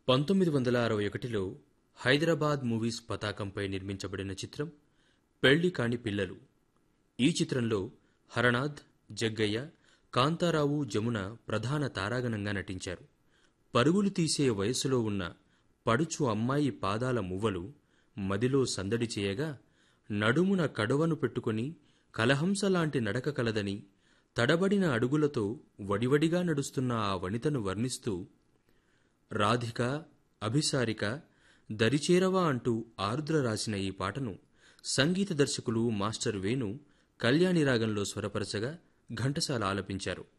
పంతొమ్మిది వందల అరవై ఒకటిలో హైదరాబాద్ మూవీస్ పతాకంపై నిర్మించబడిన చిత్రం పెళ్లి కాని పిల్లలు ఈ చిత్రంలో హరనాథ్ జగ్గయ్య కాంతారావు జమున ప్రధాన తారాగణంగా నటించారు పరుగులు తీసే వయసులో ఉన్న పడుచు అమ్మాయి పాదాల మువ్వలు మదిలో సందడి చేయగా నడుమున కడవను పెట్టుకొని కలహంసలాంటి నడక కలదని తడబడిన అడుగులతో వడివడిగా నడుస్తున్న ఆ వనితను వర్ణిస్తూ రాధిక అభిసారిక దరిచేరవా అంటూ ఆరుద్ర రాసిన ఈ పాటను సంగీత దర్శకులు మాస్టర్ వేణు కళ్యాణి రాగంలో స్వరపరచగా ఘంటసాల ఆలపించారు